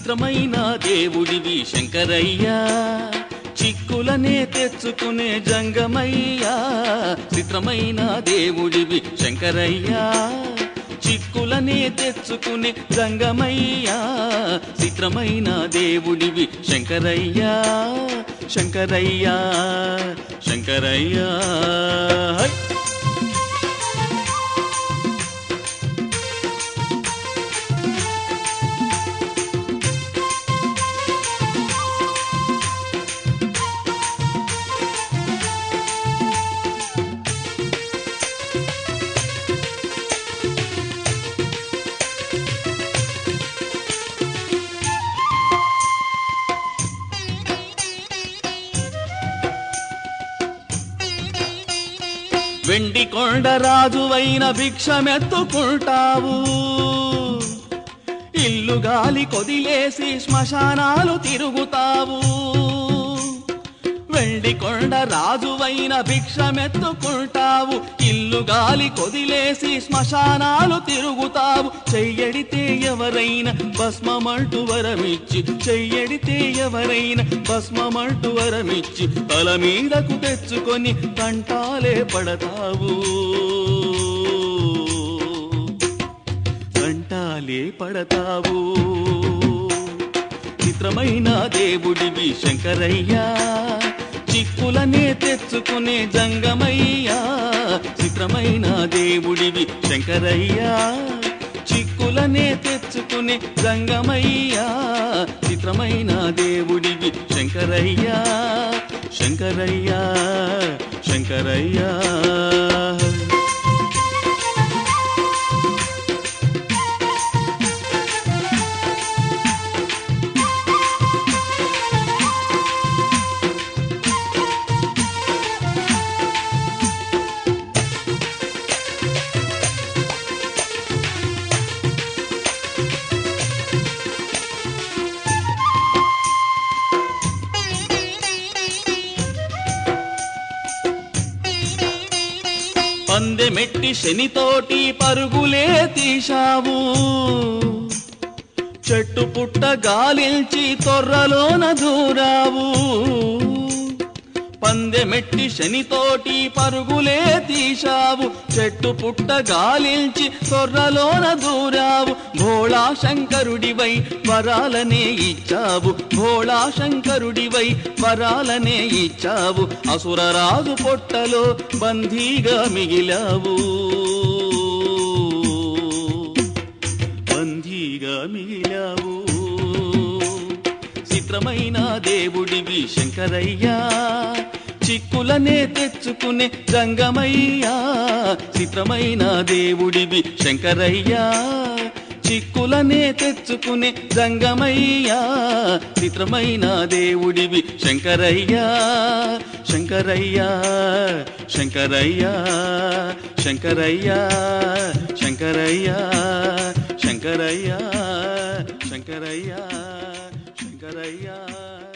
చిత్రమైన దేవుడివి శంకరయ్యా చిక్కులనే తెచ్చుకునే జంగమయ్యా చిత్రమైన దేవుడివి శంకరయ్యా చిక్కులనే తెచ్చుకునే జంగమయ్యా చిత్రమైన దేవుడివి శంకరయ్యా శంకరయ్యా శంకరయ్యా హై! వెండి కొండ రాజువైన భిక్షమెత్తుకుంటావు ఇల్లు గాలి కొదిలేసి శ్మశానాలు తిరుగుతావు వెండి కొండ రాజువైన భిక్షమెత్తుకుంటావు ఇల్లు గాలి కొదిలేసి శ్మశానాలు తిరుగుతావు చెయ్యడితే ఎవరైనా భస్మమంటూ వరమిచ్చి చెయ్యడితే ఎవరైనా భస్మమంటూ వరమిచ్చి తల మీదకు తెచ్చుకొని కంటాలే పడతావు కంటాలే పడతావు చిత్రమైన దేవుడివి శంకరయ్యా చిక్కులనే తెచ్చుకునే జంగమయ్యా చిత్రమైన దేవుడివి శంకరయ్యా చిక్కులనే తెచ్చుకునే జంగమయ్యా చిత్రమైన దేవుడివి శంకరయ్యా శంకరయ్యా శంకరయ్యా పందెమెట్టి శనితోటి పరుగులే తీశావు చెట్టు పుట్ట గాలించి తొర్రలోన దూరావు పందెమెట్టి శనితోటి పరుగులే తీశావు చెట్టు పుట్ట గాలించి తొర్రలోన దూరావు భోళా శంకరుడివై వరాలనే ఇచ్చావు భోళా శంకరుడివై వరాలనే ఇచ్చావు అసురరాజు పొట్టలో బందీగా మిగిలావు బందీగా మిగిలావు చిత్రమైన దేవుడివి శంకరయ్యా చిక్కులనే తెచ్చుకునే జంగమయ్యా చిత్రమైన దేవుడివి శంకరయ్యా చిక్కులనే తెచ్చుకునే జంగమయ్యా చిత్రమైన దేవుడివి శంకరయ్యా శంకరయ్యా శంకరయ్యా శంకరయ్యా శంకరయ్యా శంకరయ్యా శంకరయ్యా శంకరయ్యా